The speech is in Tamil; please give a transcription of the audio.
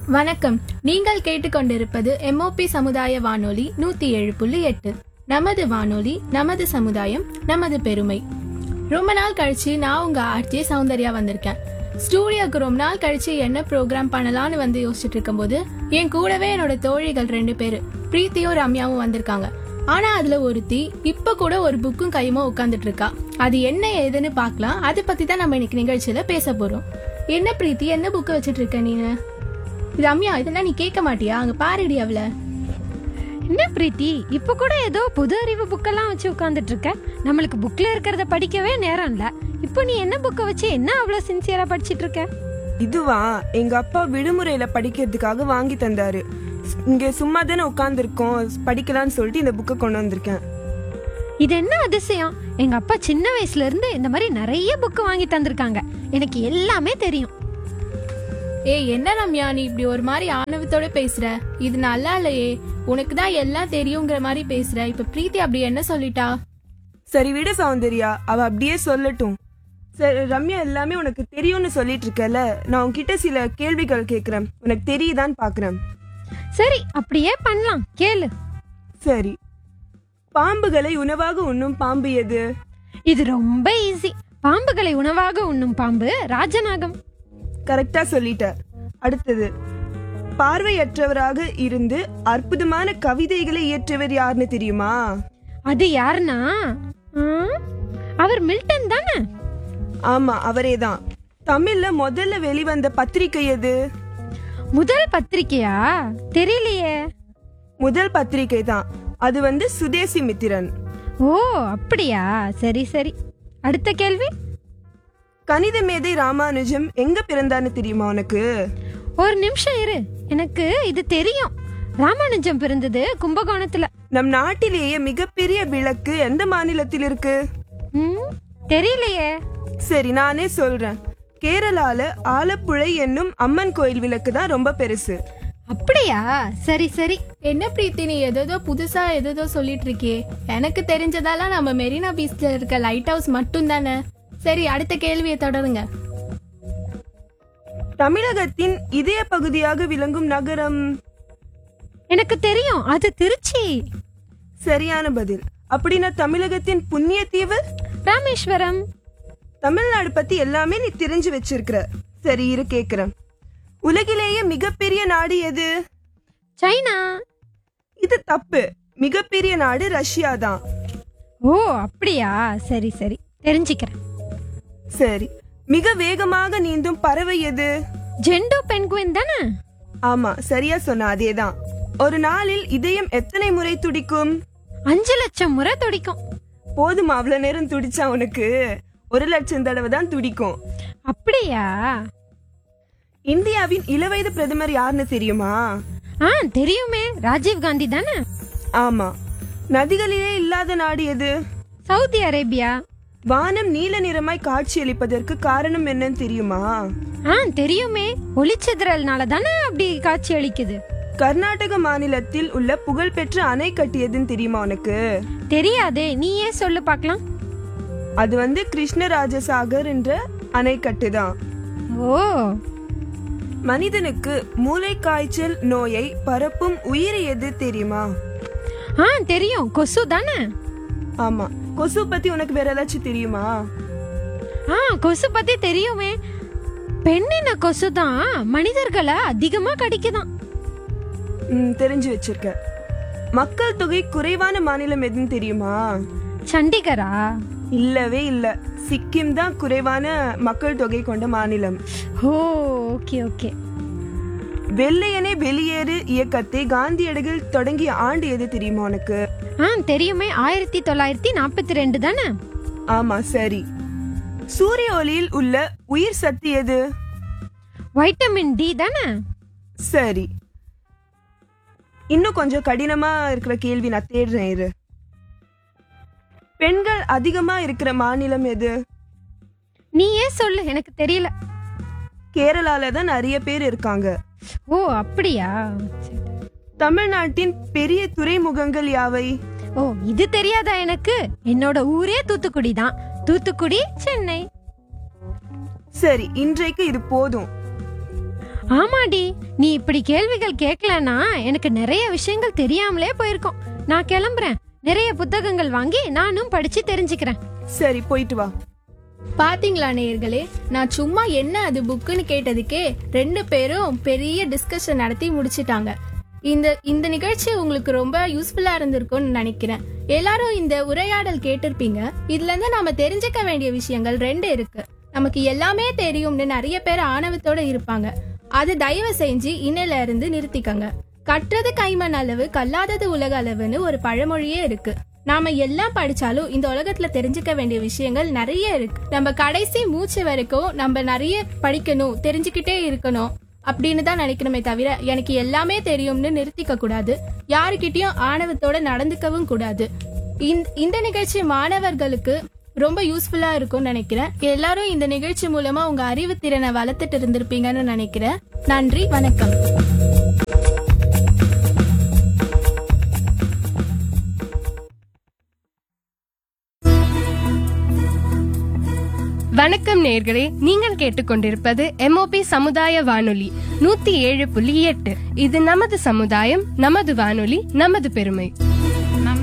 வணக்கம் நீங்கள் கேட்டுக்கொண்டிருப்பது எம்ஓபி சமுதாய வானொலி நூத்தி ஏழு புள்ளி எட்டு நமது வானொலி நமது சமுதாயம் நமது பெருமை ரொம்ப நாள் கழிச்சு நான் உங்க ஆர்ஜே சௌந்தர்யா வந்திருக்கேன் ஸ்டூடியோக்கு ரொம்ப நாள் கழிச்சு என்ன ப்ரோக்ராம் பண்ணலாம்னு வந்து யோசிச்சுட்டு இருக்கும்போது என் கூடவே என்னோட தோழிகள் ரெண்டு பேரு பிரீத்தியும் ரம்யாவும் வந்திருக்காங்க ஆனா அதுல ஒருத்தி இப்ப கூட ஒரு புக்கும் கையுமா உட்காந்துட்டு இருக்கா அது என்ன ஏதுன்னு பார்க்கலாம் அதை பத்தி தான் நம்ம இன்னைக்கு நிகழ்ச்சியில பேச போறோம் என்ன பிரீத்தி என்ன புக்கு வச்சிட்டு இருக்க நீனு ரம்யா இதெல்லாம் நீ கேட்க மாட்டியா அங்க பாருடி அவள என்ன பிரீத்தி இப்ப கூட ஏதோ பொது அறிவு புக்கெல்லாம் வச்சு உட்கார்ந்துட்டு இருக்க நம்மளுக்கு புக்ல இருக்கிறத படிக்கவே நேரம் இல்ல இப்போ நீ என்ன புக்கை வச்சு என்ன அவ்வளவு சின்சியரா படிச்சிட்டு இருக்க இதுவா எங்க அப்பா விடுமுறையில படிக்கிறதுக்காக வாங்கி தந்தாரு இங்க சும்மா தானே உட்காந்துருக்கோம் படிக்கலாம்னு சொல்லிட்டு இந்த புக்கை கொண்டு வந்திருக்கேன் இது என்ன அதிசயம் எங்க அப்பா சின்ன வயசுல இருந்து இந்த மாதிரி நிறைய புக்கு வாங்கி தந்திருக்காங்க எனக்கு எல்லாமே தெரியும் ஏய் என்ன ரம்யா நீ இப்படி ஒரு மாதிரி ஆணவத்தோட பேசுற இது நல்லா இல்லையே உனக்கு தான் எல்லாம் தெரியுங்கிற மாதிரி பேசுற இப்ப பிரீத்தி அப்படி என்ன சொல்லிட்டா சரி விடு சௌந்தர்யா அவ அப்படியே சொல்லட்டும் சரி ரம்யா எல்லாமே உனக்கு தெரியும்னு சொல்லிட்டு இருக்கல நான் உன்கிட்ட சில கேள்விகள் கேக்குறேன் உனக்கு தெரியுதான்னு பாக்குறேன் சரி அப்படியே பண்ணலாம் கேளு சரி பாம்புகளை உணவாக உண்ணும் பாம்பு எது இது ரொம்ப ஈஸி பாம்புகளை உணவாக உண்ணும் பாம்பு ராஜநாகம் கரெக்டா சொல்லிட்ட அடுத்தது பார்வையற்றவராக இருந்து அற்புதமான கவிதைகளை இயற்றியவர் யாருன்னு தெரியுமா அது யாருன்னா ஆ, அவர் மில்டன் தானே ஆமா அவரேதான் தமிழ்ல முதல்ல வெளிவந்த பத்திரிகை எது முதல் பத்திரிக்கையா தெரியலையே முதல் பத்திரிகை தான் அது வந்து சுதேசி மித்திரன் ஓ அப்படியா சரி சரி அடுத்த கேள்வி கணித மேதை ராமானுஜம் எங்க பிறந்தான்னு தெரியுமா உனக்கு ஒரு நிமிஷம் இரு எனக்கு இது தெரியும் ராமானுஜம் பிறந்தது கும்பகோணத்துல நம் நாட்டிலேயே மிகப்பெரிய விளக்கு எந்த மாநிலத்தில் இருக்கு ம் தெரியலையே சரி நானே சொல்றேன் கேரளால ஆலப்புழை என்னும் அம்மன் கோயில் விளக்கு தான் ரொம்ப பெருசு அப்படியா சரி சரி என்ன பிரீத்தி நீ எதோ புதுசா எதோ சொல்லிட்டு இருக்கியே எனக்கு தெரிஞ்சதெல்லாம் நம்ம மெரினா பீச்ல இருக்க லைட் ஹவுஸ் மட்டும் தானே சரி அடுத்த கேள்வியை தொடருங்க தமிழகத்தின் இதய பகுதியாக விளங்கும் நகரம் எனக்கு தெரியும் அது திருச்சி சரியான பதில் அப்படின்னா தமிழகத்தின் புண்ணிய தீவு ராமேஸ்வரம் தமிழ்நாடு பத்தி எல்லாமே நீ தெரிஞ்சு வச்சிருக்கிற சரி இரு கேக்குறேன் உலகிலேயே மிகப்பெரிய நாடு எது சைனா இது தப்பு மிகப்பெரிய நாடு ரஷ்யா தான் ஓ அப்படியா சரி சரி தெரிஞ்சுக்கிறேன் சரி மிக வேகமாக நீந்தும் பறவை எது ஜெண்டோ பென்குயின் தானே ஆமா சரியா சொன்ன அதேதான் ஒரு நாளில் இதயம் எத்தனை முறை துடிக்கும் அஞ்சு லட்சம் முறை துடிக்கும் போதுமா அவ்வளவு நேரம் துடிச்சா உனக்கு ஒரு லட்சம் தடவை தான் துடிக்கும் அப்படியா இந்தியாவின் இளவயது பிரதமர் யாருன்னு தெரியுமா ஆ தெரியுமே ராஜீவ் காந்தி தானே ஆமா நதிகளிலே இல்லாத நாடு எது சவுதி அரேபியா வானம் நீல நிறமாய் காட்சியளிப்பதற்கு காரணம் என்னன்னு தெரியுமா ஆ தெரியுமே ஒளிச்சிதறல்னால தானே அப்படி காட்சி அளிக்குது கர்நாடக மாநிலத்தில் உள்ள புகழ்பெற்ற அணை கட்டியதுன்னு தெரியுமா உனக்கு தெரியாதே நீயே சொல்லு பார்க்கலாம் அது வந்து கிருஷ்ணராஜசாகர் என்ற அணைக்கட்டு தான் ஓ மனிதனுக்கு மூளை காய்ச்சல் நோயை பரப்பும் உயிர் எது தெரியுமா ஆ தெரியும் கொசு தானே ஆமா கொசு பத்தி உனக்கு வேற ஏதாச்சும் தெரியுமா ஆ கொசு பத்தி தெரியுமே பெண்ணின கொசு தான் மனிதர்களை அதிகமா கடிக்குதாம் ம், தெரிஞ்சு வச்சிருக்க மக்கள் தொகை குறைவான மாநிலம் எதுன்னு தெரியுமா சண்டிகரா இல்லவே இல்ல சிக்கிம் தான் குறைவான மக்கள் தொகை கொண்ட மாநிலம் ஓ ஓகே ஓகே வெள்ளையனே வெளியேறு இயக்கத்தை காந்தியடிகள் தொடங்கிய ஆண்டு எது தெரியுமா உனக்கு ஆ தெரியுமே ஆயிரத்தி தொள்ளாயிரத்தி நாற்பத்தி ரெண்டு தானே ஆமா சரி சூரிய ஒளியில் உள்ள உயிர் சக்தி எது வைட்டமின் டி தானே சரி இன்னும் கொஞ்சம் கடினமா இருக்கிற கேள்வி நான் தேடுறேன் இரு பெண்கள் அதிகமா இருக்கிற மாநிலம் எது நீயே சொல்லு எனக்கு தெரியல கேரளால தான் நிறைய பேர் இருக்காங்க ஓ அப்படியா சரி. தமிழ்நாட்டின் பெரிய துறைமுகங்கள் யாவை ஓ இது தெரியாதா எனக்கு என்னோட ஊரே தூத்துக்குடி தான் தூத்துக்குடி சென்னை சரி இன்றைக்கு இது போதும் ஆமாடி நீ இப்படி கேள்விகள் கேட்கலனா எனக்கு நிறைய விஷயங்கள் தெரியாமலே போயிருக்கோம் நான் கிளம்புறேன் நிறைய புத்தகங்கள் வாங்கி நானும் படிச்சு தெரிஞ்சுக்கிறேன் சரி போயிட்டு வா பாத்தீங்களா நேயர்களே நான் சும்மா என்ன அது புக்குன்னு கேட்டதுக்கே ரெண்டு பேரும் பெரிய டிஸ்கஷன் நடத்தி முடிச்சிட்டாங்க இந்த இந்த நிகழ்ச்சி உங்களுக்கு ரொம்ப யூஸ்ஃபுல்லா இருந்திருக்கும்னு நினைக்கிறேன் எல்லாரும் இந்த உரையாடல் கேட்டிருப்பீங்க இதுல இருந்து நாம தெரிஞ்சுக்க வேண்டிய விஷயங்கள் ரெண்டு இருக்கு நமக்கு எல்லாமே தெரியும்னு நிறைய பேர் ஆணவத்தோட இருப்பாங்க அது தயவு செஞ்சு இன்னையில இருந்து நிறுத்திக்கங்க கற்றது கைமண் அளவு கல்லாதது உலக அளவுன்னு ஒரு பழமொழியே இருக்கு நாம எல்லாம் படிச்சாலும் இந்த உலகத்துல தெரிஞ்சுக்க வேண்டிய விஷயங்கள் நிறைய இருக்கு நம்ம கடைசி மூச்சு வரைக்கும் நம்ம நிறைய படிக்கணும் தெரிஞ்சுக்கிட்டே இருக்கணும் அப்படின்னு தான் நினைக்கணுமே தவிர எனக்கு எல்லாமே தெரியும்னு நிறுத்திக்க கூடாது யாருக்கிட்டயும் ஆணவத்தோட நடந்துக்கவும் கூடாது இந்த- இந்த நிகழ்ச்சி மாணவர்களுக்கு ரொம்ப யூஸ்ஃபுல்லா இருக்கும்னு நினைக்கிறேன் எல்லாரும் இந்த நிகழ்ச்சி மூலமா உங்க அறிவு திறனை வளர்த்துட்டு இருந்திருப்பீங்கன்னு நினைக்கிறேன் நன்றி வணக்கம் வணக்கம் நேர்களே நீங்கள் கேட்டுக்கொண்டிருப்பது எம்ஓபி சமுதாய வானொலி நூத்தி ஏழு புள்ளி எட்டு இது நமது சமுதாயம் நமது வானொலி நமது பெருமை